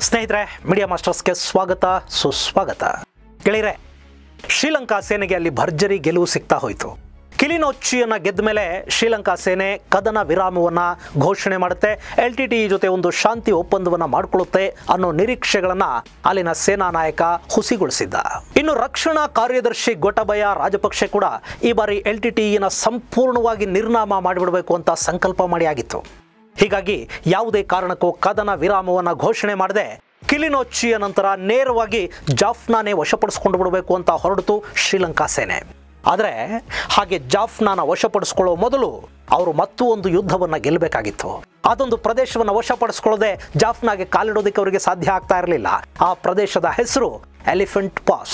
ಸ್ನೇಹಿತರೆ ಮೀಡಿಯಾ ಮಾಸ್ಟರ್ಸ್ಗೆ ಸ್ವಾಗತ ಸುಸ್ವಾಗತ ಗೆಳೆಯರೆ ಶ್ರೀಲಂಕಾ ಸೇನೆಗೆ ಅಲ್ಲಿ ಭರ್ಜರಿ ಗೆಲುವು ಸಿಗ್ತಾ ಹೋಯಿತು ಕಿಲಿನೊಚ್ಚಿಯನ್ನ ಗೆದ್ದ ಮೇಲೆ ಶ್ರೀಲಂಕಾ ಸೇನೆ ಕದನ ವಿರಾಮವನ್ನ ಘೋಷಣೆ ಮಾಡುತ್ತೆ ಎಲ್ ಟಿ ಟಿ ಜೊತೆ ಒಂದು ಶಾಂತಿ ಒಪ್ಪಂದವನ್ನ ಮಾಡಿಕೊಳ್ಳುತ್ತೆ ಅನ್ನೋ ನಿರೀಕ್ಷೆಗಳನ್ನ ಅಲ್ಲಿನ ಸೇನಾ ನಾಯಕ ಹುಸಿಗೊಳಿಸಿದ್ದ ಇನ್ನು ರಕ್ಷಣಾ ಕಾರ್ಯದರ್ಶಿ ಗೊಟಬಯ ರಾಜಪಕ್ಷೆ ಕೂಡ ಈ ಬಾರಿ ಎಲ್ ಟಿ ಟಿನ ಸಂಪೂರ್ಣವಾಗಿ ನಿರ್ನಾಮ ಮಾಡಿಬಿಡಬೇಕು ಅಂತ ಸಂಕಲ್ಪ ಮಾಡಿ ಆಗಿತ್ತು ಹೀಗಾಗಿ ಯಾವುದೇ ಕಾರಣಕ್ಕೂ ಕದನ ವಿರಾಮವನ್ನು ಘೋಷಣೆ ಮಾಡದೆ ಕಿಲಿನೊಚ್ಚಿಯ ನಂತರ ನೇರವಾಗಿ ಜಾಫ್ನಾನೇ ವಶಪಡಿಸ್ಕೊಂಡು ಬಿಡಬೇಕು ಅಂತ ಹೊರಡಿತು ಶ್ರೀಲಂಕಾ ಸೇನೆ ಆದರೆ ಹಾಗೆ ಜಾಫ್ನಾನ ವಶಪಡಿಸ್ಕೊಳ್ಳೋ ಮೊದಲು ಅವರು ಮತ್ತೂ ಒಂದು ಯುದ್ಧವನ್ನು ಗೆಲ್ಲಬೇಕಾಗಿತ್ತು ಅದೊಂದು ಪ್ರದೇಶವನ್ನು ವಶಪಡಿಸ್ಕೊಳ್ಳದೆ ಜಾಫ್ನಾಗೆ ಕಾಲಿಡೋದಕ್ಕೆ ಅವರಿಗೆ ಸಾಧ್ಯ ಆಗ್ತಾ ಇರಲಿಲ್ಲ ಆ ಪ್ರದೇಶದ ಹೆಸರು ಎಲಿಫೆಂಟ್ ಪಾಸ್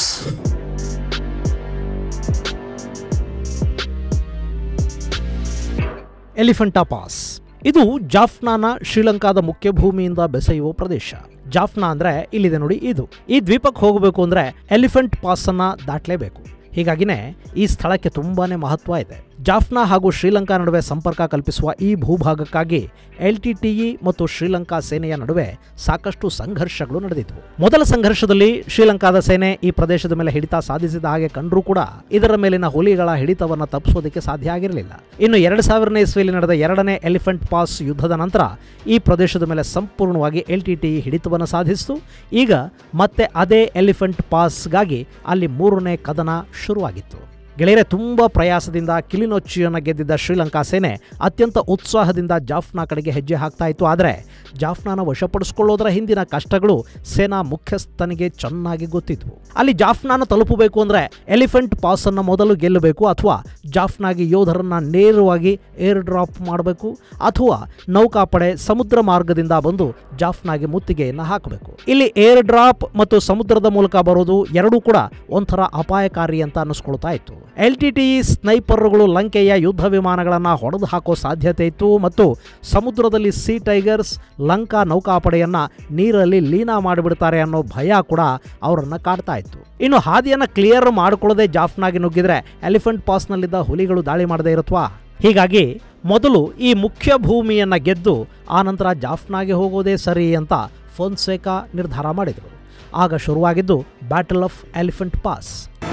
ಎಲಿಫೆಂಟಾ ಪಾಸ್ ಇದು ಜಾಫ್ನಾನ ಶ್ರೀಲಂಕಾದ ಮುಖ್ಯ ಭೂಮಿಯಿಂದ ಬೆಸೆಯುವ ಪ್ರದೇಶ ಜಾಫ್ನಾ ಅಂದ್ರೆ ಇಲ್ಲಿದೆ ನೋಡಿ ಇದು ಈ ದ್ವೀಪಕ್ಕೆ ಹೋಗಬೇಕು ಅಂದ್ರೆ ಎಲಿಫೆಂಟ್ ಪಾಸ್ ಅನ್ನ ದಾಟಲೇಬೇಕು ಹೀಗಾಗಿನೇ ಈ ಸ್ಥಳಕ್ಕೆ ತುಂಬಾನೇ ಮಹತ್ವ ಇದೆ ಜಾಫ್ನಾ ಹಾಗೂ ಶ್ರೀಲಂಕಾ ನಡುವೆ ಸಂಪರ್ಕ ಕಲ್ಪಿಸುವ ಈ ಭೂಭಾಗಕ್ಕಾಗಿ ಎಲ್ ಟಿ ಟಿಇ ಮತ್ತು ಶ್ರೀಲಂಕಾ ಸೇನೆಯ ನಡುವೆ ಸಾಕಷ್ಟು ಸಂಘರ್ಷಗಳು ನಡೆದಿದ್ವು ಮೊದಲ ಸಂಘರ್ಷದಲ್ಲಿ ಶ್ರೀಲಂಕಾದ ಸೇನೆ ಈ ಪ್ರದೇಶದ ಮೇಲೆ ಹಿಡಿತ ಸಾಧಿಸಿದ ಹಾಗೆ ಕಂಡರೂ ಕೂಡ ಇದರ ಮೇಲಿನ ಹುಲಿಗಳ ಹಿಡಿತವನ್ನು ತಪ್ಪಿಸೋದಕ್ಕೆ ಸಾಧ್ಯ ಆಗಿರಲಿಲ್ಲ ಇನ್ನು ಎರಡು ಸಾವಿರನೇ ಇಸ್ವಿಯಲ್ಲಿ ನಡೆದ ಎರಡನೇ ಎಲಿಫೆಂಟ್ ಪಾಸ್ ಯುದ್ಧದ ನಂತರ ಈ ಪ್ರದೇಶದ ಮೇಲೆ ಸಂಪೂರ್ಣವಾಗಿ ಎಲ್ ಟಿ ಟಿ ಹಿಡಿತವನ್ನು ಸಾಧಿಸಿತು ಈಗ ಮತ್ತೆ ಅದೇ ಎಲಿಫೆಂಟ್ ಪಾಸ್ಗಾಗಿ ಅಲ್ಲಿ ಮೂರನೇ ಕದನ ಶುರುವಾಗಿತ್ತು ಗೆಳೆಯರೆ ತುಂಬ ಪ್ರಯಾಸದಿಂದ ಕಿಲಿನೊಚ್ಚಿಯನ್ನು ಗೆದ್ದಿದ್ದ ಶ್ರೀಲಂಕಾ ಸೇನೆ ಅತ್ಯಂತ ಉತ್ಸಾಹದಿಂದ ಜಾಫ್ನಾ ಕಡೆಗೆ ಹೆಜ್ಜೆ ಹಾಕ್ತಾ ಇತ್ತು ಆದರೆ ಜಾಫ್ನಾನ ವಶಪಡಿಸಿಕೊಳ್ಳೋದರ ಹಿಂದಿನ ಕಷ್ಟಗಳು ಸೇನಾ ಮುಖ್ಯಸ್ಥನಿಗೆ ಚೆನ್ನಾಗಿ ಗೊತ್ತಿದ್ವು ಅಲ್ಲಿ ಜಾಫ್ನಾನ ತಲುಪಬೇಕು ಅಂದರೆ ಎಲಿಫೆಂಟ್ ಪಾಸನ್ನು ಮೊದಲು ಗೆಲ್ಲಬೇಕು ಅಥವಾ ಜಾಫ್ನಾಗಿ ಯೋಧರನ್ನ ನೇರವಾಗಿ ಏರ್ ಡ್ರಾಪ್ ಮಾಡಬೇಕು ಅಥವಾ ನೌಕಾಪಡೆ ಸಮುದ್ರ ಮಾರ್ಗದಿಂದ ಬಂದು ಜಾಫ್ನಾಗೆ ಮುತ್ತಿಗೆಯನ್ನು ಹಾಕಬೇಕು ಇಲ್ಲಿ ಏರ್ ಡ್ರಾಪ್ ಮತ್ತು ಸಮುದ್ರದ ಮೂಲಕ ಬರೋದು ಎರಡೂ ಕೂಡ ಒಂಥರ ಅಪಾಯಕಾರಿ ಅಂತ ಅನ್ನಿಸ್ಕೊಳ್ತಾ ಇತ್ತು ಎಲ್ ಟಿ ಟಿ ಸ್ನೈಪರ್ಗಳು ಲಂಕೆಯ ಯುದ್ಧ ವಿಮಾನಗಳನ್ನು ಹೊಡೆದು ಹಾಕೋ ಸಾಧ್ಯತೆ ಇತ್ತು ಮತ್ತು ಸಮುದ್ರದಲ್ಲಿ ಸಿ ಟೈಗರ್ಸ್ ಲಂಕಾ ನೌಕಾಪಡೆಯನ್ನ ನೀರಲ್ಲಿ ಲೀನ ಮಾಡಿಬಿಡ್ತಾರೆ ಅನ್ನೋ ಭಯ ಕೂಡ ಅವರನ್ನ ಕಾಡ್ತಾ ಇತ್ತು ಇನ್ನು ಹಾದಿಯನ್ನ ಕ್ಲಿಯರ್ ಮಾಡಿಕೊಳ್ಳದೆ ಜಾಫ್ನಾಗಿ ನುಗ್ಗಿದ್ರೆ ಎಲಿಫೆಂಟ್ ಪಾಸ್ನಲ್ಲಿದ್ದ ಹುಲಿಗಳು ದಾಳಿ ಮಾಡದೇ ಇರುತ್ತವಾ ಹೀಗಾಗಿ ಮೊದಲು ಈ ಮುಖ್ಯ ಭೂಮಿಯನ್ನ ಗೆದ್ದು ಆನಂತರ ಜಾಫ್ನಾಗೆ ಹೋಗೋದೇ ಸರಿ ಅಂತ ಫೋನ್ಸೇಕಾ ನಿರ್ಧಾರ ಮಾಡಿದರು ಆಗ ಶುರುವಾಗಿದ್ದು ಬ್ಯಾಟಲ್ ಆಫ್ ಎಲಿಫೆಂಟ್ ಪಾಸ್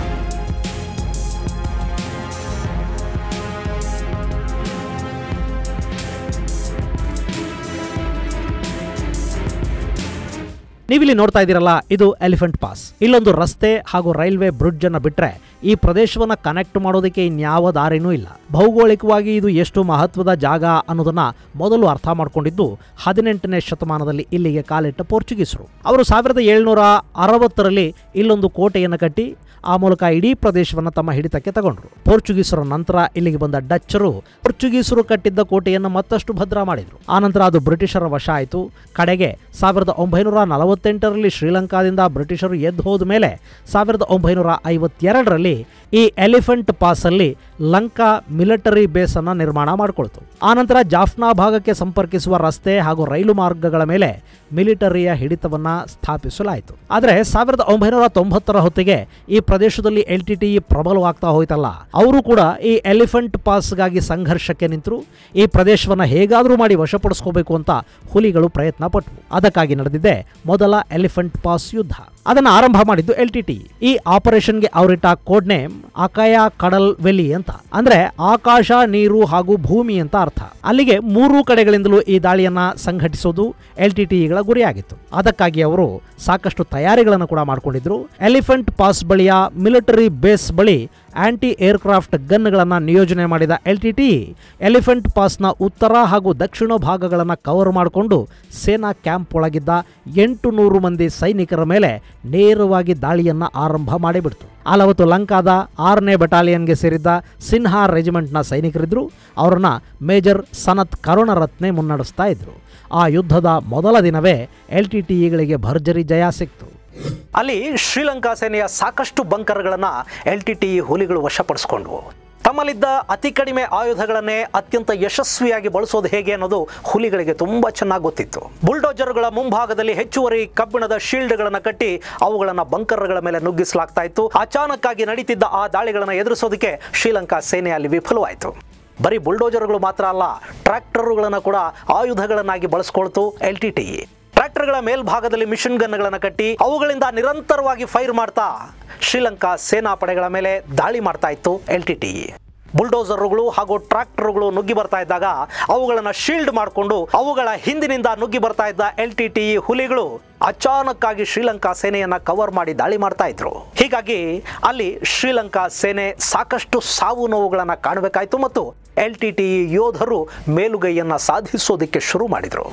ನೀವಿಲ್ಲಿ ನೋಡ್ತಾ ಇದ್ದೀರಲ್ಲ ಇದು ಎಲಿಫೆಂಟ್ ಪಾಸ್ ಇಲ್ಲೊಂದು ರಸ್ತೆ ಹಾಗೂ ರೈಲ್ವೆ ಬ್ರಿಡ್ಜ್ ಅನ್ನ ಬಿಟ್ರೆ ಈ ಪ್ರದೇಶವನ್ನ ಕನೆಕ್ಟ್ ಮಾಡೋದಕ್ಕೆ ಇನ್ಯಾವ ದಾರಿನೂ ಇಲ್ಲ ಭೌಗೋಳಿಕವಾಗಿ ಇದು ಎಷ್ಟು ಮಹತ್ವದ ಜಾಗ ಅನ್ನೋದನ್ನ ಮೊದಲು ಅರ್ಥ ಮಾಡ್ಕೊಂಡಿದ್ದು ಹದಿನೆಂಟನೇ ಶತಮಾನದಲ್ಲಿ ಇಲ್ಲಿಗೆ ಕಾಲಿಟ್ಟ ಪೋರ್ಚುಗೀಸರು ಅವರು ಸಾವಿರದ ಏಳ್ನೂರ ಅರವತ್ತರಲ್ಲಿ ಇಲ್ಲೊಂದು ಕೋಟೆಯನ್ನು ಕಟ್ಟಿ ಆ ಮೂಲಕ ಇಡೀ ಪ್ರದೇಶವನ್ನು ತಮ್ಮ ಹಿಡಿತಕ್ಕೆ ತಗೊಂಡ್ರು ಪೋರ್ಚುಗೀಸರ ನಂತರ ಇಲ್ಲಿಗೆ ಬಂದ ಡಚ್ಚರು ಪೋರ್ಚುಗೀಸರು ಕಟ್ಟಿದ್ದ ಕೋಟೆಯನ್ನು ಮತ್ತಷ್ಟು ಭದ್ರ ಮಾಡಿದ್ರು ಆನಂತರ ಅದು ಬ್ರಿಟಿಷರ ವಶ ಆಯಿತು ಕಡೆಗೆ ಸಾವಿರದ ಒಂಬೈನೂರ ನಲವತ್ತೆಂಟರಲ್ಲಿ ಶ್ರೀಲಂಕಾದಿಂದ ಬ್ರಿಟಿಷರು ಎದ್ದು ಹೋದ ಮೇಲೆ ಸಾವಿರದ ಒಂಬೈನೂರ ಐವತ್ತೆರಡರಲ್ಲಿ ಈ ಎಲಿಫೆಂಟ್ ಪಾಸಲ್ಲಿ ಲಂಕಾ ಮಿಲಿಟರಿ ಬೇಸ್ ಅನ್ನ ನಿರ್ಮಾಣ ಮಾಡಿಕೊಳ್ತು ಆನಂತರ ಜಾಫ್ನಾ ಭಾಗಕ್ಕೆ ಸಂಪರ್ಕಿಸುವ ರಸ್ತೆ ಹಾಗೂ ರೈಲು ಮಾರ್ಗಗಳ ಮೇಲೆ ಮಿಲಿಟರಿಯ ಹಿಡಿತವನ್ನ ಸ್ಥಾಪಿಸಲಾಯಿತು ಆದರೆ ಸಾವಿರದ ಒಂಬೈನೂರ ತೊಂಬತ್ತರ ಹೊತ್ತಿಗೆ ಈ ಪ್ರದೇಶದಲ್ಲಿ ಎಲ್ ಟಿ ಟಿ ಪ್ರಬಲವಾಗ್ತಾ ಹೋಯ್ತಲ್ಲ ಅವರು ಕೂಡ ಈ ಎಲಿಫೆಂಟ್ ಪಾಸ್ಗಾಗಿ ಸಂಘರ್ಷಕ್ಕೆ ನಿಂತರು ಈ ಪ್ರದೇಶವನ್ನ ಹೇಗಾದರೂ ಮಾಡಿ ವಶಪಡಿಸ್ಕೋಬೇಕು ಅಂತ ಹುಲಿಗಳು ಪ್ರಯತ್ನ ಪಟ್ಟವು ಅದಕ್ಕಾಗಿ ನಡೆದಿದೆ ಮೊದಲ ಎಲಿಫೆಂಟ್ ಪಾಸ್ ಯುದ್ಧ ಅದನ್ನು ಆರಂಭ ಮಾಡಿದ್ದು ಎಲ್ ಟಿ ಟಿ ಈ ಆಪರೇಷನ್ಗೆ ಅವರಿಟ್ಟ ಕೋಡ್ ನೇಮ್ ಅಕಾಯ ಕಡಲ್ ವೆಲಿ ಅಂತ ಅಂದ್ರೆ ಆಕಾಶ ನೀರು ಹಾಗೂ ಭೂಮಿ ಅಂತ ಅರ್ಥ ಅಲ್ಲಿಗೆ ಮೂರು ಕಡೆಗಳಿಂದಲೂ ಈ ದಾಳಿಯನ್ನ ಸಂಘಟಿಸೋದು ಎಲ್ ಟಿ ಟಿಗಳ ಗುರಿಯಾಗಿತ್ತು ಅದಕ್ಕಾಗಿ ಅವರು ಸಾಕಷ್ಟು ತಯಾರಿಗಳನ್ನು ಕೂಡ ಮಾಡಿಕೊಂಡಿದ್ರು ಎಲಿಫೆಂಟ್ ಪಾಸ್ ಬಳಿಯ ಮಿಲಿಟರಿ ಬೇಸ್ ಬಳಿ ಆಂಟಿ ಏರ್ಕ್ರಾಫ್ಟ್ ಗನ್ಗಳನ್ನು ನಿಯೋಜನೆ ಮಾಡಿದ ಎಲ್ ಟಿ ಟಿ ಎಲಿಫೆಂಟ್ ಪಾಸ್ನ ಉತ್ತರ ಹಾಗೂ ದಕ್ಷಿಣ ಭಾಗಗಳನ್ನು ಕವರ್ ಮಾಡಿಕೊಂಡು ಸೇನಾ ಕ್ಯಾಂಪ್ ಒಳಗಿದ್ದ ಎಂಟು ನೂರು ಮಂದಿ ಸೈನಿಕರ ಮೇಲೆ ನೇರವಾಗಿ ದಾಳಿಯನ್ನು ಆರಂಭ ಮಾಡಿಬಿಡ್ತು ಅಲವತ್ತು ಲಂಕಾದ ಆರನೇ ಬಟಾಲಿಯನ್ಗೆ ಸೇರಿದ್ದ ಸಿನ್ಹಾ ರೆಜಿಮೆಂಟ್ನ ಸೈನಿಕರಿದ್ದರು ಅವರನ್ನ ಮೇಜರ್ ಸನತ್ ಕರುಣರತ್ನೆ ಮುನ್ನಡೆಸ್ತಾ ಇದ್ರು ಆ ಯುದ್ಧದ ಮೊದಲ ದಿನವೇ ಎಲ್ ಟಿ ಟಿಗಳಿಗೆ ಭರ್ಜರಿ ಜಯ ಸಿಕ್ತು ಅಲ್ಲಿ ಶ್ರೀಲಂಕಾ ಸೇನೆಯ ಸಾಕಷ್ಟು ಬಂಕರ್ಗಳನ್ನು ಎಲ್ ಟಿ ಟಿ ಹುಲಿಗಳು ವಶಪಡಿಸಿಕೊಂಡ್ವು ತಮ್ಮಲ್ಲಿದ್ದ ಅತಿ ಕಡಿಮೆ ಆಯುಧಗಳನ್ನೇ ಅತ್ಯಂತ ಯಶಸ್ವಿಯಾಗಿ ಬಳಸೋದು ಹೇಗೆ ಅನ್ನೋದು ಹುಲಿಗಳಿಗೆ ತುಂಬಾ ಚೆನ್ನಾಗಿ ಗೊತ್ತಿತ್ತು ಬುಲ್ಡೋಜರ್ಗಳ ಮುಂಭಾಗದಲ್ಲಿ ಹೆಚ್ಚುವರಿ ಕಬ್ಬಿಣದ ಶೀಲ್ಡ್ಗಳನ್ನು ಕಟ್ಟಿ ಅವುಗಳನ್ನು ಬಂಕರ್ಗಳ ಮೇಲೆ ನುಗ್ಗಿಸಲಾಗ್ತಾ ಇತ್ತು ಅಚಾನಕ್ಕಾಗಿ ನಡೀತಿದ್ದ ಆ ದಾಳಿಗಳನ್ನು ಎದುರಿಸೋದಕ್ಕೆ ಶ್ರೀಲಂಕಾ ಸೇನೆ ಅಲ್ಲಿ ವಿಫಲವಾಯಿತು ಬರೀ ಬುಲ್ಡೋಜರ್ಗಳು ಮಾತ್ರ ಅಲ್ಲ ಟ್ರ್ಯಾಕ್ಟರುಗಳನ್ನು ಕೂಡ ಆಯುಧಗಳನ್ನಾಗಿ ಬಳಸ್ಕೊಳ್ತು ಎಲ್ ಟಿ ಟಿ ಟ್ರ್ಯಾಕ್ಟರ್ಗಳ ಮೇಲ್ಭಾಗದಲ್ಲಿ ಮಿಷನ್ ಗನ್ಗಳನ್ನು ಕಟ್ಟಿ ಅವುಗಳಿಂದ ನಿರಂತರವಾಗಿ ಫೈರ್ ಮಾಡ್ತಾ ಶ್ರೀಲಂಕಾ ಸೇನಾ ಪಡೆಗಳ ಮೇಲೆ ದಾಳಿ ಮಾಡ್ತಾ ಇತ್ತು ಎಲ್ ಟಿ ಟಿ ಬುಲ್ಡೋಸರ್ಗಳು ಹಾಗೂ ಟ್ರಾಕ್ಟರ್ಗಳು ನುಗ್ಗಿ ಬರ್ತಾ ಇದ್ದಾಗ ಅವುಗಳನ್ನು ಶೀಲ್ಡ್ ಮಾಡಿಕೊಂಡು ಅವುಗಳ ಹಿಂದಿನಿಂದ ನುಗ್ಗಿ ಬರ್ತಾ ಇದ್ದ ಎಲ್ ಟಿ ಟಿ ಹುಲಿಗಳು ಅಚಾನಕ್ ಆಗಿ ಶ್ರೀಲಂಕಾ ಸೇನೆಯನ್ನ ಕವರ್ ಮಾಡಿ ದಾಳಿ ಮಾಡ್ತಾ ಇದ್ರು ಹೀಗಾಗಿ ಅಲ್ಲಿ ಶ್ರೀಲಂಕಾ ಸೇನೆ ಸಾಕಷ್ಟು ಸಾವು ನೋವುಗಳನ್ನು ಕಾಣಬೇಕಾಯಿತು ಮತ್ತು ಎಲ್ ಟಿ ಟಿ ಯೋಧರು ಮೇಲುಗೈಯನ್ನ ಸಾಧಿಸೋದಕ್ಕೆ ಶುರು ಮಾಡಿದರು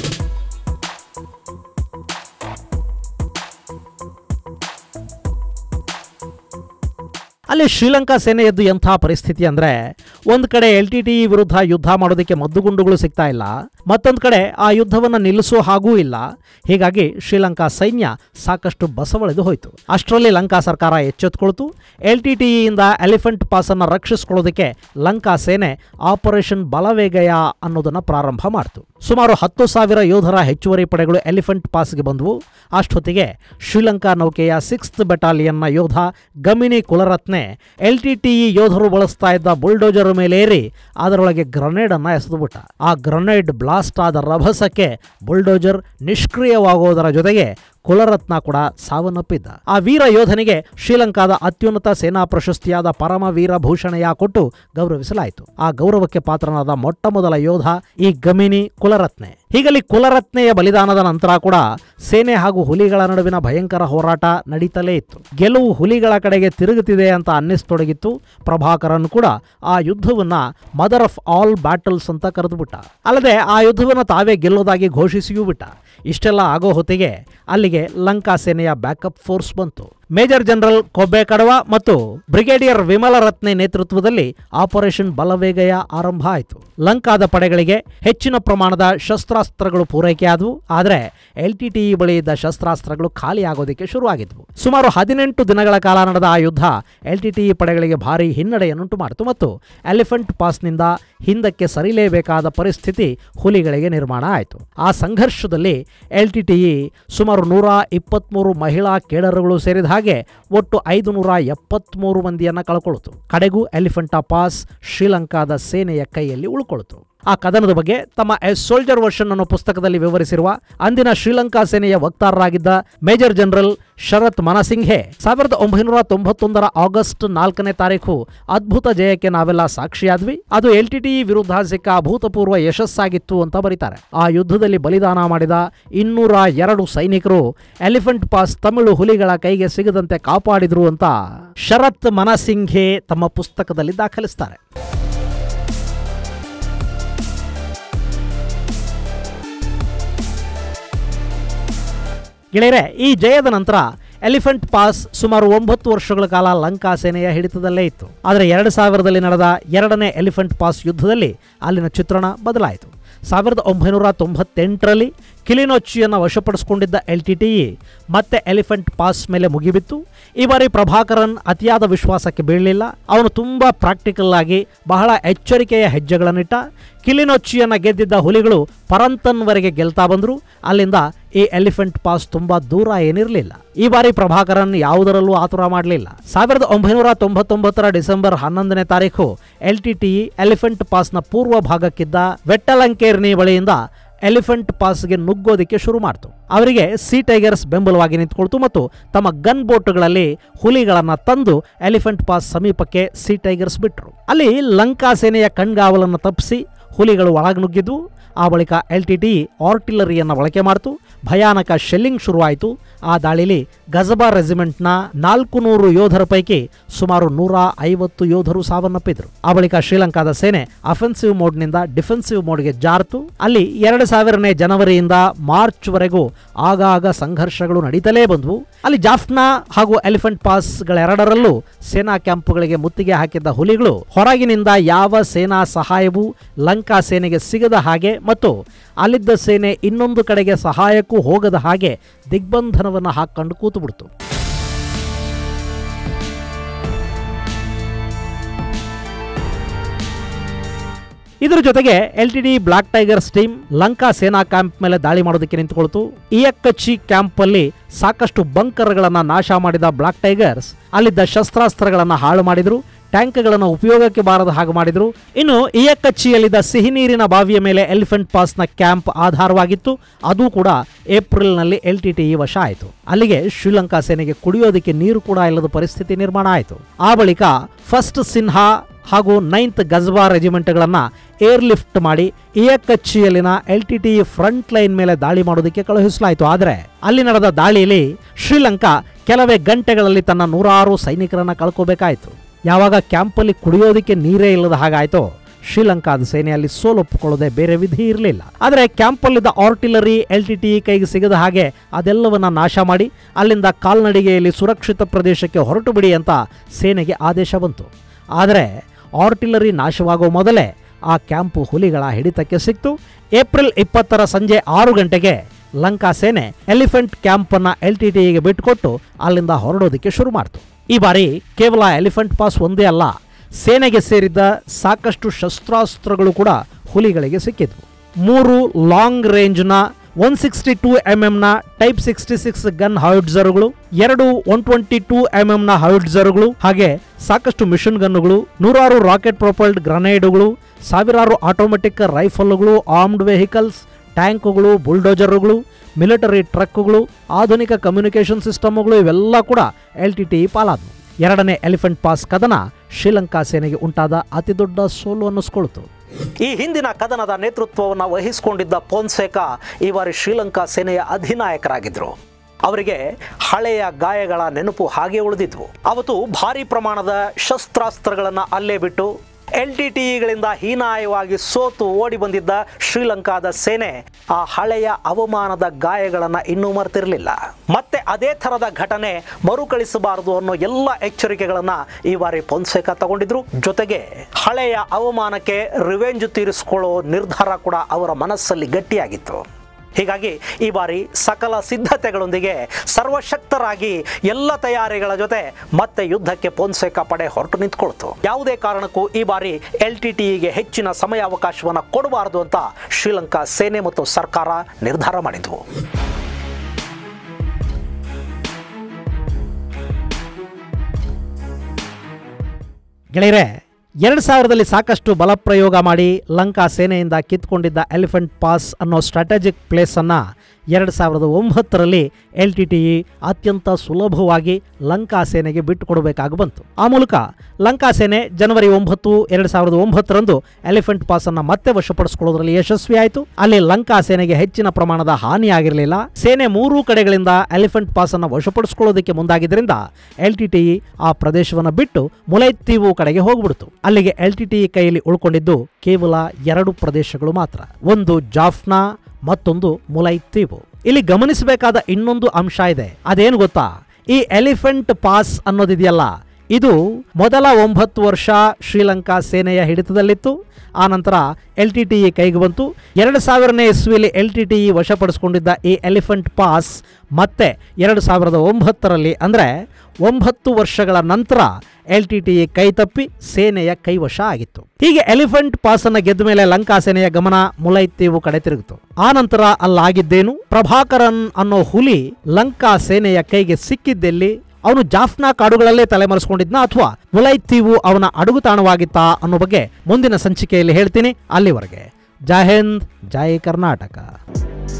ಅಲ್ಲಿ ಶ್ರೀಲಂಕಾ ಸೇನೆಯದ್ದು ಎಂಥ ಪರಿಸ್ಥಿತಿ ಅಂದರೆ ಒಂದು ಕಡೆ ಎಲ್ ಟಿ ಟಿ ವಿರುದ್ಧ ಯುದ್ಧ ಮಾಡೋದಕ್ಕೆ ಮದ್ದುಗುಂಡುಗಳು ಸಿಗ್ತಾ ಇಲ್ಲ ಮತ್ತೊಂದು ಕಡೆ ಆ ಯುದ್ಧವನ್ನು ನಿಲ್ಲಿಸೋ ಹಾಗೂ ಇಲ್ಲ ಹೀಗಾಗಿ ಶ್ರೀಲಂಕಾ ಸೈನ್ಯ ಸಾಕಷ್ಟು ಬಸವಳೆದು ಹೋಯಿತು ಅಷ್ಟರಲ್ಲಿ ಲಂಕಾ ಸರ್ಕಾರ ಎಚ್ಚೆತ್ತುಕೊಳ್ತು ಎಲ್ ಟಿ ಟಿಯಿಂದ ಎಲಿಫೆಂಟ್ ಪಾಸನ್ನು ರಕ್ಷಿಸ್ಕೊಳ್ಳೋದಕ್ಕೆ ಲಂಕಾ ಸೇನೆ ಆಪರೇಷನ್ ಬಲವೇಗಯ ಅನ್ನೋದನ್ನು ಪ್ರಾರಂಭ ಮಾಡಿತು ಸುಮಾರು ಹತ್ತು ಸಾವಿರ ಯೋಧರ ಹೆಚ್ಚುವರಿ ಪಡೆಗಳು ಎಲಿಫೆಂಟ್ ಪಾಸ್ಗೆ ಬಂದವು ಅಷ್ಟೊತ್ತಿಗೆ ಶ್ರೀಲಂಕಾ ನೌಕೆಯ ಸಿಕ್ಸ್ತ್ ಬೆಟಾಲಿಯನ್ನ ಯೋಧ Gamini Kularatne L T T ಯೋಧರು ಬಳಸ್ತಾ ಇದ್ದ ಬುಲ್ಡೋಜರ್ ಮೇಲೇರಿ ಅದರೊಳಗೆ ಗ್ರನೇಡ್ ಅನ್ನ ಎಸೆದುಬಿಟ್ಟ ಆ ಗ್ರನೇಡ್ ಬ್ಲಾಸ್ಟ್ ಆದ ರಭಸಕ್ಕೆ ಬುಲ್ಡೋಜರ್ ನಿಷ್ಕ್ರಿಯವಾಗುವುದರ ಜೊತೆಗೆ ಕುಲರತ್ನ ಕೂಡ ಸಾವನ್ನಪ್ಪಿದ್ದ ಆ ವೀರ ಯೋಧನಿಗೆ ಶ್ರೀಲಂಕಾದ ಅತ್ಯುನ್ನತ ಸೇನಾ ಪ್ರಶಸ್ತಿಯಾದ ಪರಮವೀರ ಭೂಷಣೆಯ ಕೊಟ್ಟು ಗೌರವಿಸಲಾಯಿತು ಆ ಗೌರವಕ್ಕೆ ಪಾತ್ರನಾದ ಮೊಟ್ಟ ಮೊದಲ ಯೋಧ ಈ ಗಮಿನಿ ಕುಲರತ್ನೆ ಹೀಗಲ್ಲಿ ಕುಲರತ್ನೆಯ ಬಲಿದಾನದ ನಂತರ ಕೂಡ ಸೇನೆ ಹಾಗೂ ಹುಲಿಗಳ ನಡುವಿನ ಭಯಂಕರ ಹೋರಾಟ ನಡೀತಲೇ ಇತ್ತು ಗೆಲುವು ಹುಲಿಗಳ ಕಡೆಗೆ ತಿರುಗುತ್ತಿದೆ ಅಂತ ಅನ್ನಿಸ್ತೊಡಗಿತ್ತು ಪ್ರಭಾಕರನ್ ಕೂಡ ಆ ಯುದ್ಧವನ್ನ ಮದರ್ ಆಫ್ ಆಲ್ ಬ್ಯಾಟಲ್ಸ್ ಅಂತ ಕರೆದುಬಿಟ್ಟ ಅಲ್ಲದೆ ಆ ಯುದ್ಧವನ್ನು ತಾವೇ ಗೆಲ್ಲೋದಾಗಿ ಘೋಷಿಸಿಯೂ ಬಿಟ್ಟ ಇಷ್ಟೆಲ್ಲ ಆಗೋ ಹೊತ್ತಿಗೆ ಅಲ್ಲಿಗೆ ಲಂಕಾ ಸೇನೆಯ ಬ್ಯಾಕಪ್ ಫೋರ್ಸ್ ಬಂತು ಮೇಜರ್ ಜನರಲ್ ಕೊಬ್ಬೆ ಕಡವ ಮತ್ತು ಬ್ರಿಗೇಡಿಯರ್ ವಿಮಲ ರತ್ನೆ ನೇತೃತ್ವದಲ್ಲಿ ಆಪರೇಷನ್ ಬಲವೇಗಯ ಆರಂಭ ಆಯಿತು ಲಂಕಾದ ಪಡೆಗಳಿಗೆ ಹೆಚ್ಚಿನ ಪ್ರಮಾಣದ ಶಸ್ತ್ರಾಸ್ತ್ರಗಳು ಪೂರೈಕೆಯಾದವು ಆದರೆ ಎಲ್ ಟಿ ಟಿ ಬಳಿ ಇದ್ದ ಶಸ್ತ್ರಾಸ್ತ್ರಗಳು ಖಾಲಿ ಆಗೋದಕ್ಕೆ ಶುರುವಾಗಿದ್ವು ಸುಮಾರು ಹದಿನೆಂಟು ದಿನಗಳ ಕಾಲ ನಡೆದ ಆ ಯುದ್ಧ ಎಲ್ ಟಿ ಟಿ ಪಡೆಗಳಿಗೆ ಭಾರಿ ಹಿನ್ನಡೆಯನ್ನುಂಟು ಮಾಡಿತು ಮತ್ತು ಎಲಿಫೆಂಟ್ ಪಾಸ್ನಿಂದ ಹಿಂದಕ್ಕೆ ಸರಿಲೇಬೇಕಾದ ಪರಿಸ್ಥಿತಿ ಹುಲಿಗಳಿಗೆ ನಿರ್ಮಾಣ ಆಯಿತು ಆ ಸಂಘರ್ಷದಲ್ಲಿ ಎಲ್ ಟಿ ಟಿ ಸುಮಾರು ನೂರ ಇಪ್ಪತ್ತ್ಮೂರು ಮಹಿಳಾ ಕೇಡರ್ಗಳು ಸೇರಿದ ಹಾಗೆ ಒಟ್ಟು ಐದು ನೂರ ಎಪ್ಪತ್ತ್ಮೂರು ಮಂದಿಯನ್ನು ಕಳ್ಕೊಳ್ತು ಕಡೆಗೂ ಎಲಿಫೆಂಟಾ ಪಾಸ್ ಶ್ರೀಲಂಕಾದ ಸೇನೆಯ ಕೈಯಲ್ಲಿ ಉಳ್ಕೊಳ್ತು ಆ ಕದನದ ಬಗ್ಗೆ ತಮ್ಮ ಎ ಸೋಲ್ಜರ್ ವರ್ಷನ್ ಅನ್ನೋ ಪುಸ್ತಕದಲ್ಲಿ ವಿವರಿಸಿರುವ ಅಂದಿನ ಶ್ರೀಲಂಕಾ ಸೇನೆಯ ವಕ್ತಾರರಾಗಿದ್ದ ಮೇಜರ್ ಜನರಲ್ ಶರತ್ ಮನಸಿಂಘೆ ಸಾವಿರದ ಒಂಬೈನೂರ ತೊಂಬತ್ತೊಂದರ ಆಗಸ್ಟ್ ನಾಲ್ಕನೇ ತಾರೀಕು ಅದ್ಭುತ ಜಯಕ್ಕೆ ನಾವೆಲ್ಲ ಸಾಕ್ಷಿಯಾದ್ವಿ ಅದು ಎಲ್ ಟಿ ಟಿ ವಿರುದ್ಧ ಸಿಕ್ಕ ಅಭೂತಪೂರ್ವ ಯಶಸ್ಸಾಗಿತ್ತು ಅಂತ ಬರೀತಾರೆ ಆ ಯುದ್ಧದಲ್ಲಿ ಬಲಿದಾನ ಮಾಡಿದ ಇನ್ನೂರ ಎರಡು ಸೈನಿಕರು ಎಲಿಫೆಂಟ್ ಪಾಸ್ ತಮಿಳು ಹುಲಿಗಳ ಕೈಗೆ ಸಿಗದಂತೆ ಕಾಪಾಡಿದ್ರು ಅಂತ ಶರತ್ ಮನಸಿಂಘೆ ತಮ್ಮ ಪುಸ್ತಕದಲ್ಲಿ ದಾಖಲಿಸ್ತಾರೆ ಗೆಳೆಯರೆ ಈ ಜಯದ ನಂತರ ಎಲಿಫೆಂಟ್ ಪಾಸ್ ಸುಮಾರು ಒಂಬತ್ತು ವರ್ಷಗಳ ಕಾಲ ಲಂಕಾ ಸೇನೆಯ ಹಿಡಿತದಲ್ಲೇ ಇತ್ತು ಆದರೆ ಎರಡು ಸಾವಿರದಲ್ಲಿ ನಡೆದ ಎರಡನೇ ಎಲಿಫೆಂಟ್ ಪಾಸ್ ಯುದ್ಧದಲ್ಲಿ ಅಲ್ಲಿನ ಚಿತ್ರಣ ಬದಲಾಯಿತು ಸಾವಿರದ ಒಂಬೈನೂರ ತೊಂಬತ್ತೆಂಟರಲ್ಲಿ ಕಿಲಿನೊಚ್ಚಿಯನ್ನು ವಶಪಡಿಸಿಕೊಂಡಿದ್ದ ಎಲ್ ಟಿ ಟಿ ಮತ್ತೆ ಎಲಿಫೆಂಟ್ ಪಾಸ್ ಮೇಲೆ ಮುಗಿಬಿತ್ತು ಈ ಬಾರಿ ಪ್ರಭಾಕರನ್ ಅತಿಯಾದ ವಿಶ್ವಾಸಕ್ಕೆ ಬೀಳಲಿಲ್ಲ ಅವನು ತುಂಬ ಪ್ರಾಕ್ಟಿಕಲ್ ಆಗಿ ಬಹಳ ಎಚ್ಚರಿಕೆಯ ಹೆಜ್ಜೆಗಳನ್ನಿಟ್ಟ ಕಿಲಿನೊಚ್ಚಿಯನ್ನು ಗೆದ್ದಿದ್ದ ಹುಲಿಗಳು ಪರಂತನ್ವರೆಗೆ ಗೆಲ್ತಾ ಬಂದರು ಅಲ್ಲಿಂದ ಈ ಎಲಿಫೆಂಟ್ ಪಾಸ್ ತುಂಬ ದೂರ ಏನಿರಲಿಲ್ಲ ಈ ಬಾರಿ ಪ್ರಭಾಕರನ್ ಯಾವುದರಲ್ಲೂ ಆತುರ ಮಾಡಲಿಲ್ಲ ಸಾವಿರದ ಒಂಬೈನೂರ ತೊಂಬತ್ತೊಂಬತ್ತರ ಡಿಸೆಂಬರ್ ಹನ್ನೊಂದನೇ ತಾರೀಕು ಎಲ್ ಟಿ ಟಿ ಎಲಿಫೆಂಟ್ ಪಾಸ್ನ ಪೂರ್ವ ಭಾಗಕ್ಕಿದ್ದ ವೆಟ್ಟಲಂಕೇರ್ನಿ ಬಳಿಯಿಂದ ಎಲಿಫೆಂಟ್ ಪಾಸ್ಗೆ ನುಗ್ಗೋದಕ್ಕೆ ಶುರು ಮಾಡ್ತು ಅವರಿಗೆ ಸಿ ಟೈಗರ್ಸ್ ಬೆಂಬಲವಾಗಿ ನಿಂತ್ಕೊಳ್ತು ಮತ್ತು ತಮ್ಮ ಗನ್ ಬೋಟ್ಗಳಲ್ಲಿ ಹುಲಿಗಳನ್ನು ತಂದು ಎಲಿಫೆಂಟ್ ಪಾಸ್ ಸಮೀಪಕ್ಕೆ ಸಿ ಟೈಗರ್ಸ್ ಬಿಟ್ಟರು ಅಲ್ಲಿ ಲಂಕಾ ಸೇನೆಯ ಕಣ್ಗಾವಲನ್ನು ತಪ್ಪಿಸಿ ಹುಲಿಗಳು ಒಳಗೆ ನುಗ್ಗಿದ್ವು ಆ ಬಳಿಕ ಎಲ್ ಟಿ ಟಿ ಆರ್ಟಿಲರಿಯನ್ನು ಬಳಕೆ ಮಾಡಿತು ಭಯಾನಕ ಶೆಲ್ಲಿಂಗ್ ಶುರುವಾಯಿತು ಆ ದಾಳಿಲಿ ಗಜಬಾ ರೆಜಿಮೆಂಟ್ನ ನಾಲ್ಕು ನೂರು ಯೋಧರ ಪೈಕಿ ಸುಮಾರು ನೂರ ಐವತ್ತು ಯೋಧರು ಸಾವನ್ನಪ್ಪಿದ್ರು ಆ ಬಳಿಕ ಶ್ರೀಲಂಕಾದ ಸೇನೆ ಅಫೆನ್ಸಿವ್ ಮೋಡ್ನಿಂದ ಡಿಫೆನ್ಸಿವ್ ಮೋಡ್ಗೆ ಜಾರ್ತು ಅಲ್ಲಿ ಎರಡು ಸಾವಿರನೇ ಜನವರಿಯಿಂದ ಮಾರ್ಚ್ವರೆಗೂ ಆಗಾಗ ಸಂಘರ್ಷಗಳು ನಡೀತಲೇ ಬಂದವು ಅಲ್ಲಿ ಜಾಫ್ನಾ ಹಾಗೂ ಎಲಿಫೆಂಟ್ ಪಾಸ್ಗಳೆರಡರಲ್ಲೂ ಸೇನಾ ಕ್ಯಾಂಪ್ಗಳಿಗೆ ಮುತ್ತಿಗೆ ಹಾಕಿದ್ದ ಹುಲಿಗಳು ಹೊರಗಿನಿಂದ ಯಾವ ಸೇನಾ ಸಹಾಯವೂ ಲಂಕಾ ಸೇನೆಗೆ ಸಿಗದ ಹಾಗೆ ಮತ್ತು ಅಲ್ಲಿದ್ದ ಸೇನೆ ಇನ್ನೊಂದು ಕಡೆಗೆ ಸಹಾಯಕ್ಕೂ ಹೋಗದ ಹಾಗೆ ದಿಗ್ಬಂಧನವನ್ನು ಹಾಕೊಂಡು ಕೂತುಬಿಡ್ತು ಇದರ ಜೊತೆಗೆ L T D black tigers team Lanka ಸೇನಾ ಕ್ಯಾಂಪ್ ಮೇಲೆ ದಾಳಿ ಮಾಡೋದಕ್ಕೆ ನಿಂತುಕೊಳ್ತು ಇಯಕ್ಕಚ್ಚಿ ಕ್ಯಾಂಪ್ ಅಲ್ಲಿ ಸಾಕಷ್ಟು ಬಂಕರ್ಗಳನ್ನು ನಾಶ ಮಾಡಿದ ಬ್ಲಾಕ್ ಟೈಗರ್ಸ್ ಅಲ್ಲಿದ್ದ ಶಸ್ತ್ರಾಸ್ತ್ರಗಳನ್ನು ಹಾಳು ಮಾಡಿದ್ರು ಟ್ಯಾಂಕ್ಗಳನ್ನು ಉಪಯೋಗಕ್ಕೆ ಬಾರದ ಹಾಗೆ ಮಾಡಿದ್ರು ಇನ್ನು ಇಯಕ್ಕಚ್ಚಿಯಲ್ಲಿದ್ದ ಸಿಹಿ ನೀರಿನ ಬಾವಿಯ ಮೇಲೆ ಎಲಿಫೆಂಟ್ ಪಾಸ್ನ ಕ್ಯಾಂಪ್ ಆಧಾರವಾಗಿತ್ತು ಅದು ಕೂಡ ಏಪ್ರಿಲ್ನಲ್ಲಿ ಎಲ್ ಟಿ ಟಿಇ ವಶ ಆಯಿತು ಅಲ್ಲಿಗೆ ಶ್ರೀಲಂಕಾ ಸೇನೆಗೆ ಕುಡಿಯೋದಕ್ಕೆ ನೀರು ಕೂಡ ಇಲ್ಲದ ಪರಿಸ್ಥಿತಿ ನಿರ್ಮಾಣ ಆಯಿತು ಆ ಬಳಿಕ ಫಸ್ಟ್ ಸಿನ್ಹಾ ಹಾಗೂ ನೈನ್ತ್ ಗಜ್ಬಾ ರೆಜಿಮೆಂಟ್ಗಳನ್ನು ಏರ್ ಲಿಫ್ಟ್ ಮಾಡಿ ಇಯಕ್ಕಚ್ಚಿಯಲ್ಲಿನ L T T front line ಮೇಲೆ ದಾಳಿ ಮಾಡೋದಕ್ಕೆ ಕಳುಹಿಸಲಾಯಿತು ಆದರೆ ಅಲ್ಲಿ ನಡೆದ ದಾಳಿಯಲ್ಲಿ ಶ್ರೀಲಂಕಾ ಕೆಲವೇ ಗಂಟೆಗಳಲ್ಲಿ ತನ್ನ ನೂರಾರು ಸೈನಿಕರನ್ನ ಕಳ್ಕೋಬೇಕಾಯಿತು ಯಾವಾಗ ಕ್ಯಾಂಪಲ್ಲಿ ಕುಡಿಯೋದಕ್ಕೆ ನೀರೇ ಇಲ್ಲದ ಹಾಗಾಯಿತೋ ಶ್ರೀಲಂಕಾದ ಸೇನೆಯಲ್ಲಿ ಸೋಲೊಪ್ಪಿಕೊಳ್ಳದೆ ಬೇರೆ ವಿಧಿ ಇರಲಿಲ್ಲ ಆದರೆ ಕ್ಯಾಂಪಲ್ಲಿದ್ದ ಆರ್ಟಿಲರಿ ಎಲ್ ಟಿ ಟಿ ಕೈಗೆ ಸಿಗದ ಹಾಗೆ ಅದೆಲ್ಲವನ್ನ ನಾಶ ಮಾಡಿ ಅಲ್ಲಿಂದ ಕಾಲ್ನಡಿಗೆಯಲ್ಲಿ ಸುರಕ್ಷಿತ ಪ್ರದೇಶಕ್ಕೆ ಹೊರಟು ಬಿಡಿ ಅಂತ ಸೇನೆಗೆ ಆದೇಶ ಬಂತು ಆದರೆ ಆರ್ಟಿಲರಿ ನಾಶವಾಗುವ ಮೊದಲೇ ಆ ಕ್ಯಾಂಪು ಹುಲಿಗಳ ಹಿಡಿತಕ್ಕೆ ಸಿಕ್ತು ಏಪ್ರಿಲ್ ಇಪ್ಪತ್ತರ ಸಂಜೆ ಆರು ಗಂಟೆಗೆ ಲಂಕಾ ಸೇನೆ ಎಲಿಫೆಂಟ್ ಕ್ಯಾಂಪನ್ನು ಎಲ್ ಟಿ ಟಿಗೆ ಬಿಟ್ಟುಕೊಟ್ಟು ಅಲ್ಲಿಂದ ಹೊರಡೋದಕ್ಕೆ ಶುರು ಮಾಡ್ತು ಈ ಬಾರಿ ಕೇವಲ ಎಲಿಫೆಂಟ್ ಪಾಸ್ ಒಂದೇ ಅಲ್ಲ ಸೇನೆಗೆ ಸೇರಿದ್ದ ಸಾಕಷ್ಟು ಶಸ್ತ್ರಾಸ್ತ್ರಗಳು ಕೂಡ ಹುಲಿಗಳಿಗೆ ಸಿಕ್ಕಿದ್ವು ಮೂರು ಲಾಂಗ್ ರೇಂಜ್ನ ಒನ್ ಸಿಕ್ಸ್ಟಿ ಟೂ ಎಂ ಎಂನ ಟೈಪ್ ಸಿಕ್ಸ್ಟಿ ಸಿಕ್ಸ್ ಗನ್ ಹೌಡ್ಜರ್ಗಳು ಎರಡು ಒನ್ ಟ್ವೆಂಟಿ ಟೂ ಎಂ ಎಂನ ಹೌಡ್ಜರ್ಗಳು ಹಾಗೆ ಸಾಕಷ್ಟು ಮಿಷನ್ ಗನ್ನುಗಳು ನೂರಾರು ರಾಕೆಟ್ ಪ್ರೊಪಲ್ಡ್ ಗ್ರನೇಡ್ಗಳು ಸಾವಿರಾರು ಆಟೋಮೆಟಿಕ್ ರೈಫಲ್ಗಳು ಆರ್ಮ್ಡ್ ವೆಹಿಕಲ್ಸ್ ಟ್ಯಾಂಕ್ಗಳು ಬುಲ್ಡೋಜರ್ಗಳು ಮಿಲಿಟರಿ ಟ್ರಕ್ಗಳು ಆಧುನಿಕ ಕಮ್ಯುನಿಕೇಷನ್ ಸಿಸ್ಟಮ್ಗಳು ಇವೆಲ್ಲ ಕೂಡ ಎಲ್ ಟಿ ಟಿ ಪಾಲಾದವು ಎರಡನೇ ಎಲಿಫೆಂಟ್ ಪಾಸ್ ಕದನ ಶ್ರೀಲಂಕಾ ಸೇನೆಗೆ ಉಂಟಾದ ಅತಿದೊಡ್ಡ ಸೋಲು ಅನ್ನಿಸ್ಕೊಳ್ತು ಈ ಹಿಂದಿನ ಕದನದ ನೇತೃತ್ವವನ್ನು ವಹಿಸಿಕೊಂಡಿದ್ದ ಪೋನ್ಸೇಕಾ ಈ ಬಾರಿ ಶ್ರೀಲಂಕಾ ಸೇನೆಯ ಅಧಿನಾಯಕರಾಗಿದ್ದರು ಅವರಿಗೆ ಹಳೆಯ ಗಾಯಗಳ ನೆನಪು ಹಾಗೆ ಉಳಿದಿದ್ವು ಅವತ್ತು ಭಾರಿ ಪ್ರಮಾಣದ ಶಸ್ತ್ರಾಸ್ತ್ರಗಳನ್ನು ಅಲ್ಲೇ ಬಿಟ್ಟು ಎಲ್ ಟಿ ಟಿಗಳಿಂದ ಹೀನಾಯವಾಗಿ ಸೋತು ಓಡಿ ಬಂದಿದ್ದ ಶ್ರೀಲಂಕಾದ ಸೇನೆ ಆ ಹಳೆಯ ಅವಮಾನದ ಗಾಯಗಳನ್ನು ಇನ್ನೂ ಮರೆತಿರಲಿಲ್ಲ ಮತ್ತೆ ಅದೇ ಥರದ ಘಟನೆ ಮರುಕಳಿಸಬಾರದು ಅನ್ನೋ ಎಲ್ಲ ಎಚ್ಚರಿಕೆಗಳನ್ನು ಈ ಬಾರಿ ಪೊನ್ಸೇಕಾ ತಗೊಂಡಿದ್ರು ಜೊತೆಗೆ ಹಳೆಯ ಅವಮಾನಕ್ಕೆ ರಿವೆಂಜ್ ತೀರಿಸಿಕೊಳ್ಳೋ ನಿರ್ಧಾರ ಕೂಡ ಅವರ ಮನಸ್ಸಲ್ಲಿ ಗಟ್ಟಿಯಾಗಿತ್ತು ಹೀಗಾಗಿ ಈ ಬಾರಿ ಸಕಲ ಸಿದ್ಧತೆಗಳೊಂದಿಗೆ ಸರ್ವಶಕ್ತರಾಗಿ ಎಲ್ಲ ತಯಾರಿಗಳ ಜೊತೆ ಮತ್ತೆ ಯುದ್ಧಕ್ಕೆ ಪೊನ್ಸೇಕಾ ಪಡೆ ಹೊರಟು ನಿಂತ್ಕೊಳ್ತು ಯಾವುದೇ ಕಾರಣಕ್ಕೂ ಈ ಬಾರಿ ಎಲ್ ಟಿ ಟಿಗೆ ಹೆಚ್ಚಿನ ಸಮಯಾವಕಾಶವನ್ನು ಕೊಡಬಾರದು ಅಂತ ಶ್ರೀಲಂಕಾ ಸೇನೆ ಮತ್ತು ಸರ್ಕಾರ ನಿರ್ಧಾರ ಮಾಡಿದ್ವು ಗೆಳೆಯರೆ ಎರಡು ಸಾವಿರದಲ್ಲಿ ಸಾಕಷ್ಟು ಬಲಪ್ರಯೋಗ ಮಾಡಿ ಲಂಕಾ ಸೇನೆಯಿಂದ ಕಿತ್ಕೊಂಡಿದ್ದ ಎಲಿಫೆಂಟ್ ಪಾಸ್ ಅನ್ನೋ ಸ್ಟ್ರಾಟಜಿಕ್ ಪ್ಲೇಸನ್ನು ಎರಡು ಸಾವಿರದ ಒಂಬತ್ತರಲ್ಲಿ ಎಲ್ ಟಿ ಟಿ ಅತ್ಯಂತ ಸುಲಭವಾಗಿ ಲಂಕಾ ಸೇನೆಗೆ ಬಿಟ್ಟುಕೊಡಬೇಕಾಗಿ ಬಂತು ಆ ಮೂಲಕ ಲಂಕಾ ಸೇನೆ ಜನವರಿ ಒಂಬತ್ತು ಎರಡು ಸಾವಿರದ ಒಂಬತ್ತರಂದು ಎಲಿಫೆಂಟ್ ಪಾಸ್ ಅನ್ನ ಮತ್ತೆ ವಶಪಡಿಸಿಕೊಳ್ಳೋದ್ರಲ್ಲಿ ಯಶಸ್ವಿ ಆಯಿತು ಅಲ್ಲಿ ಲಂಕಾ ಸೇನೆಗೆ ಹೆಚ್ಚಿನ ಪ್ರಮಾಣದ ಹಾನಿ ಆಗಿರಲಿಲ್ಲ ಸೇನೆ ಮೂರೂ ಕಡೆಗಳಿಂದ ಎಲಿಫೆಂಟ್ ಪಾಸ್ ಅನ್ನ ವಶಪಡಿಸಿಕೊಳ್ಳೋದಕ್ಕೆ ಮುಂದಾಗಿದ್ದರಿಂದ ಎಲ್ ಟಿ ಟಿ ಆ ಪ್ರದೇಶವನ್ನು ಬಿಟ್ಟು ಮುಲೈತೀವು ಕಡೆಗೆ ಹೋಗ್ಬಿಡ್ತು ಅಲ್ಲಿಗೆ ಎಲ್ ಟಿ ಟಿ ಕೈಯಲ್ಲಿ ಉಳ್ಕೊಂಡಿದ್ದು ಕೇವಲ ಎರಡು ಪ್ರದೇಶಗಳು ಮಾತ್ರ ಒಂದು ಜಾಫ್ನಾ ಮತ್ತೊಂದು ಮುಲೈತೀವು ಇಲ್ಲಿ ಗಮನಿಸಬೇಕಾದ ಇನ್ನೊಂದು ಅಂಶ ಇದೆ ಅದೇನು ಗೊತ್ತಾ ಈ ಎಲಿಫೆಂಟ್ ಪಾಸ್ ಅನ್ನೋದಿದೆಯಲ್ಲ ಇದು ಮೊದಲ ಒಂಬತ್ತು ವರ್ಷ ಶ್ರೀಲಂಕಾ ಸೇನೆಯ ಹಿಡಿತದಲ್ಲಿತ್ತು ಆ ನಂತರ ಎಲ್ ಟಿ ಟಿ ಇ ಕೈಗೆ ಬಂತು ಎರಡು ಸಾವಿರನೇ ಇಸ್ವಿಯಲ್ಲಿ ಎಲ್ ಟಿ ಟಿ ಇ ವಶಪಡಿಸಿಕೊಂಡಿದ್ದ ಈ ಎಲಿಫೆಂಟ್ ಪಾಸ್ ಮತ್ತೆ ಎರಡು ಸಾವಿರದ ಒಂಬತ್ತರಲ್ಲಿ ಅಂದರೆ ಒಂಬತ್ತು ವರ್ಷಗಳ ನಂತರ ಎಲ್ ಟಿ ಟಿ ಇ ಕೈ ತಪ್ಪಿ ಸೇನೆಯ ಕೈವಶ ಆಗಿತ್ತು ಹೀಗೆ ಎಲಿಫೆಂಟ್ ಪಾಸ್ ಅನ್ನ ಗೆದ್ದ ಮೇಲೆ ಲಂಕಾ ಸೇನೆಯ ಗಮನ ಮುಲೈತೀವು ಕಡೆ ತಿರುಗಿತು ಆ ನಂತರ ಅಲ್ಲಾಗಿದ್ದೇನು ಪ್ರಭಾಕರನ್ ಅನ್ನೋ ಹುಲಿ ಲಂಕಾ ಸೇನೆಯ ಕೈಗೆ ಸಿಕ್ಕಿದ್ದೆಲ್ಲಿ ಅವನು ಜಾಫ್ನಾ ಕಾಡುಗಳಲ್ಲೇ ತಲೆಮರೆಸ್ಕೊಂಡಿದ್ನ ಅಥವಾ ಮುಲೈತೀವು ಅವನ ಅಡುಗುತಾಣವಾಗಿತ್ತಾ ಅನ್ನೋ ಬಗ್ಗೆ ಮುಂದಿನ ಸಂಚಿಕೆಯಲ್ಲಿ ಹೇಳ್ತೀನಿ ಅಲ್ಲಿವರೆಗೆ ಜೈ ಹಿಂದ್ ಜೈ ಕರ್ನಾಟಕ